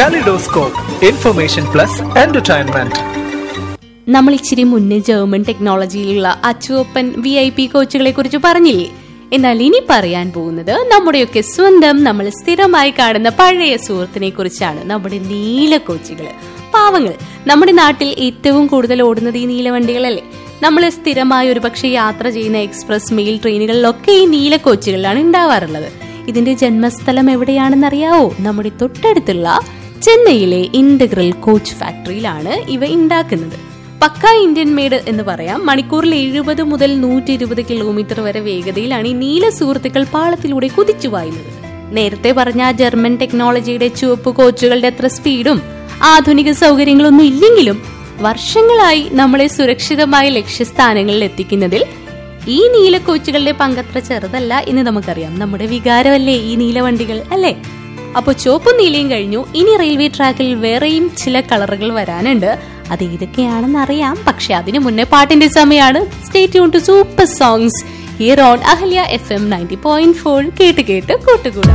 kaleidoscope information plus entertainment നമ്മൾ ഇച്ചിരി മുന്നേ ജർമ്മൻ ടെക്നോളജിയിലുള്ള അച്ചുവപ്പൻ വി ഐ പി കോച്ചുകളെ കുറിച്ച് പറഞ്ഞില്ലേ എന്നാൽ ഇനി പറയാൻ പോകുന്നത് നമ്മുടെയൊക്കെ സ്വന്തം നമ്മൾ സ്ഥിരമായി കാണുന്ന പഴയ സുഹൃത്തിനെ കുറിച്ചാണ് നമ്മുടെ നീല കോച്ചുകൾ പാവങ്ങൾ നമ്മുടെ നാട്ടിൽ ഏറ്റവും കൂടുതൽ ഓടുന്നത് ഈ നീലവണ്ടികളല്ലേ നമ്മൾ സ്ഥിരമായി ഒരുപക്ഷെ യാത്ര ചെയ്യുന്ന എക്സ്പ്രസ് മെയിൽ ട്രെയിനുകളിലൊക്കെ ഈ നീല കോച്ചുകളിലാണ് ഉണ്ടാവാറുള്ളത് ഇതിന്റെ ജന്മസ്ഥലം എവിടെയാണെന്നറിയാവോ നമ്മുടെ തൊട്ടടുത്തുള്ള ചെന്നൈയിലെ ഇന്റഗ്രൽ കോച്ച് ഫാക്ടറിയിലാണ് ഇവ ഉണ്ടാക്കുന്നത് പക്ക ഇന്ത്യൻ മെയ്ഡ് എന്ന് പറയാം മണിക്കൂറിൽ എഴുപത് മുതൽ നൂറ്റി ഇരുപത് കിലോമീറ്റർ വരെ വേഗതയിലാണ് ഈ നീല സുഹൃത്തുക്കൾ പാളത്തിലൂടെ കുതിച്ചു പായുന്നത് നേരത്തെ പറഞ്ഞ ആ ജർമ്മൻ ടെക്നോളജിയുടെ ചുവപ്പ് കോച്ചുകളുടെ അത്ര സ്പീഡും ആധുനിക സൗകര്യങ്ങളൊന്നും ഇല്ലെങ്കിലും വർഷങ്ങളായി നമ്മളെ സുരക്ഷിതമായ ലക്ഷ്യസ്ഥാനങ്ങളിൽ എത്തിക്കുന്നതിൽ ഈ നീല കോച്ചുകളുടെ പങ്കത്ര ചെറുതല്ല എന്ന് നമുക്കറിയാം നമ്മുടെ വികാരമല്ലേ ഈ നീലവണ്ടികൾ അല്ലേ അപ്പോൾ ചുവപ്പും നീലയും കഴിഞ്ഞു ഇനി റെയിൽവേ ട്രാക്കിൽ വേറെയും ചില കളറുകൾ വരാനുണ്ട് അത് ഏതൊക്കെയാണെന്ന് അറിയാം പക്ഷെ അതിനു മുന്നേ പാട്ടിന്റെ സമയമാണ് stay tune to super songs here on Ahalya F M ninety point four കേട്ട് കേട്ട് കൂട്ടുകൂടാം